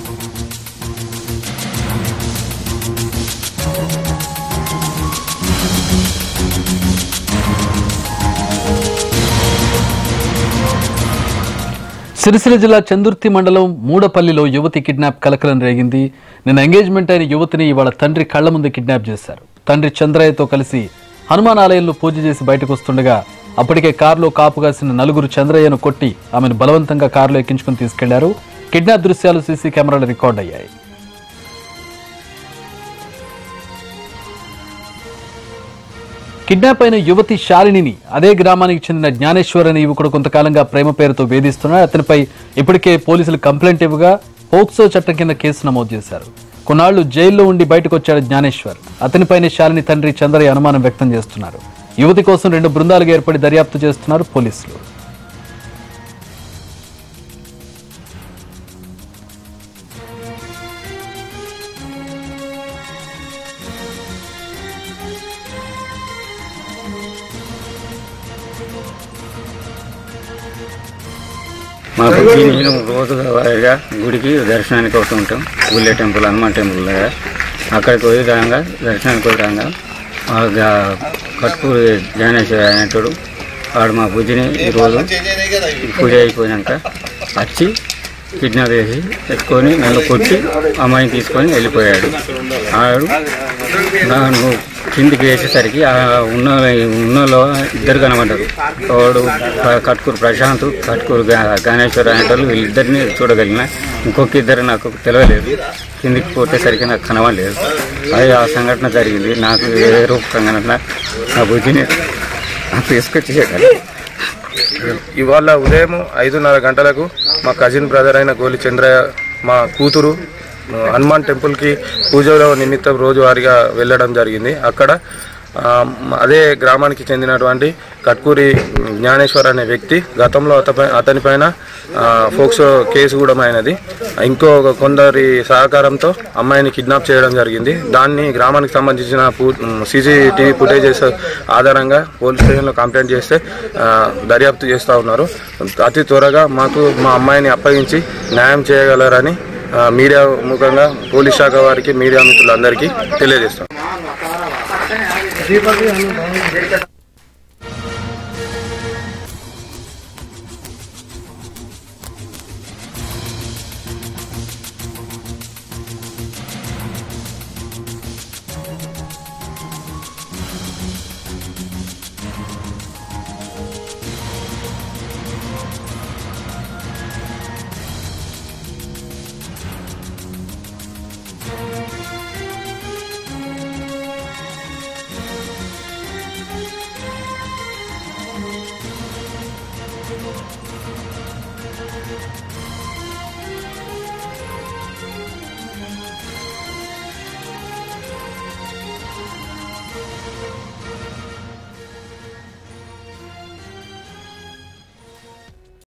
సిరిసిల్ల జిల్లా చందుర్తి మండలం మూడపల్లిలో యువతి కిడ్నాప్ కలకలం రేగింది నిన్న ఎంగేజ్మెంట్ అయిన యువతిని ఇవాళ తండ్రి కళ్ల ముందు కిడ్నాప్ చేశారు తండ్రి చంద్రయ్యతో కలిసి హనుమాన్ ఆలయంలో పూజ చేసి బయటకు వస్తుండగా అప్పటికే కారులో కాపు కాసిన నలుగురు చంద్రయ్యను కొట్టి ఆమెను బలవంతంగా కారులో ఎక్కించుకుని తీసుకెళ్లారు కిడ్నాప్ దృశ్యాలు సీసీ కెమెరాలో రికార్డ్ అయ్యాయి కిడ్నాప్ అయిన యువతి శాలినిని అదే గ్రామానికి చెందిన జ్ఞానేశ్వర్ అనే యువకుడు కొంతకాలంగా ప్రేమ పేరుతో వేధిస్తున్నాడు అతనిపై ఇప్పటికే పోలీసులు కంప్లైంట్ ఇవ్వగా పోక్సో చట్టం కింద కేసు నమోదు చేశారు కొన్నాళ్లు జైల్లో ఉండి బయటకు వచ్చాడు జ్ఞానేశ్వర్ అతనిపైనే శాలిని తండ్రి చంద్రయ్య అనుమానం వ్యక్తం చేస్తున్నారు యువతి కోసం రెండు బృందాలుగా ఏర్పడి దర్యాప్తు చేస్తున్నారు పోలీసులు మాకు నేను రోజు వారీగా గుడికి దర్శనానికి వస్తూ ఉంటాం గుళ్ళే టెంపుల్ హనుమాన్ టెంపుల్ దగ్గర అక్కడికి పోయి రాగా దర్శనానికి పోయి రాగా ఆ గా- కట్కూరి జ్ఞానేశ్వర అనేటోడు వాడు మా బుద్ధిని ఈరోజు పూజ అయిపోయాక వచ్చి కిడ్నాప్ చేసి ఎత్తుకొని నన్ను కొట్టి అమ్మాయిని తీసుకొని వెళ్ళిపోయాడు ఆడు నన్ను కిందికి వేసేసరికి ఆ ఉన్న ఉన్నలో ఇద్దరు కనబడ్డారు వాడు క- కట్కూరు ప్రశాంత్ కట్కూరు గా- గణేశ్వర్ అనేటోళ్ళు వీళ్ళిద్దరిని చూడగలిగిన ఇంకొక ఇద్దరు నాకు తెలియలేదు కిందికి కొట్టేసరికి నాకు కనవలేదు అది ఆ సంఘటన జరిగింది నాకు ఏ రూపకంగా నా బుద్ధిని తీసుకొచ్చేయగలి ఇవాళ ఉదయం ఐదున్నర గంటలకు మా కజిన్ బ్రదర్ అయిన గోలి చంద్రయ్య మా కూతురు ఆ, హనుమాన్ టెంపుల్కి పూజలో నిమిత్తం రోజువారీగా వెళ్ళడం జరిగింది అక్కడ ఆ, అదే గ్రామానికి చెందినటువంటి కట్కూరి జ్ఞానేశ్వర్ అనే వ్యక్తి గతంలో అతపై అతనిపైన ఆ, ఫోక్సో కేసు కూడా అయినది ఇంకో కొందరి సహకారంతో అమ్మాయిని కిడ్నాప్ చేయడం జరిగింది దాన్ని గ్రామానికి సంబంధించిన సీసీటీవీ ఫుటేజెస్ ఆధారంగా పోలీస్ స్టేషన్లో కంప్లైంట్ చేస్తే ఆ, దర్యాప్తు చేస్తూ ఉన్నారు అతి త్వరగా మాకు మా అమ్మాయిని అప్పగించి న్యాయం చేయగలరని ఆ, మీడియా ముఖంగా పోలీస్ శాఖ వారికి మీడియా మిత్రులందరికీ తెలియజేస్తాం